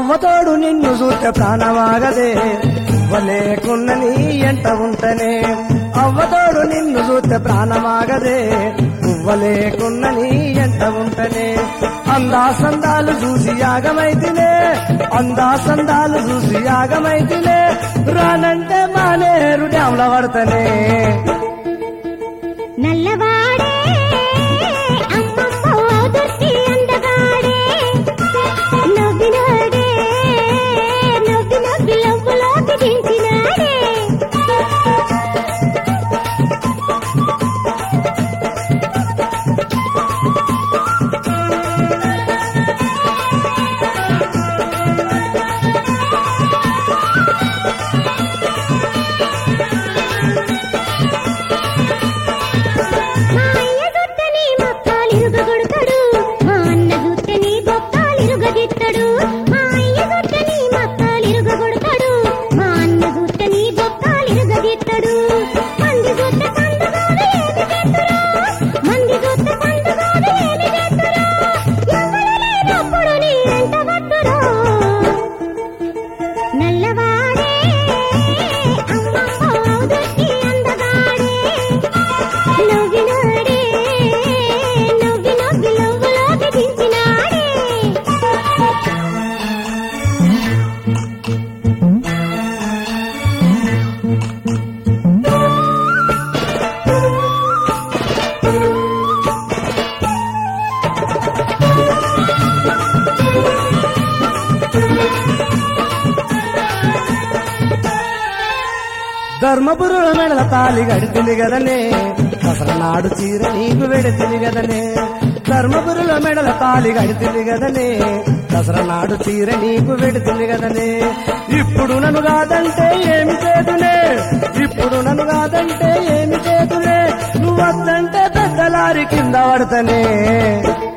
అవ్వతోడు నిన్ను చూస్తే ప్రాణమాగదే వలేకున్న నీ ఎంట ఉంటనే అవ్వతోడు నిన్ను చూస్తే ప్రాణమాగదే పువ్వలేకున్న నీ ఎంట ఉంటనే అందా సందాలు చూసి యాగమైతినే అందా సందాలు చూసి యాగమైతినే రానంటే మానేరు డ్యాంల పడతనే నల్లవాడే అమ్మమ్మ దుర్తి అందగాడే నవ్వినాడే నవ్వి నవ్వి లవ్వులోకి దించినాడే మా అయ్య జుట్టని మక్కాలిరుగగొడతాడు మా అన్న జుట్టని బొక్కాలిరుగదిత్తడు మా అయ్య జుట్టని మక్కాలిరుగగొడతాడు మా అన్న జుట్టని బొక్కాలిరుగదిత్తడు మంది జుట్ట సందుగాడు ఏమి చేస్తురా మంది జుట్ట సందుగాడు ఏమి చేస్తురా ఎవరు లేనప్పుడు నీ వెంట వద్దురా నల్లవాడే అమ్మమ్మ దుర్తి అందగాడే నవ్వినాడే నవ్వి నవ్వి లవ్వులోకి దించినాడే ధర్మపురుల మెడల తాలి గడితిని గదనే నాడు చీర నీకు వెడితిని గదనే ధర్మపురుల మెడల తాలి గడితిని గదనే నాడు చీర నీకు వెడితిని గదనే ఇప్పుడు నన్ను కాదంటే ఏమి చేతులే ఇప్పుడు నన్ను కాదంటే ఏమి చేతులే నువ్వు వద్దంటే పెద్దలారి కింద పడతనే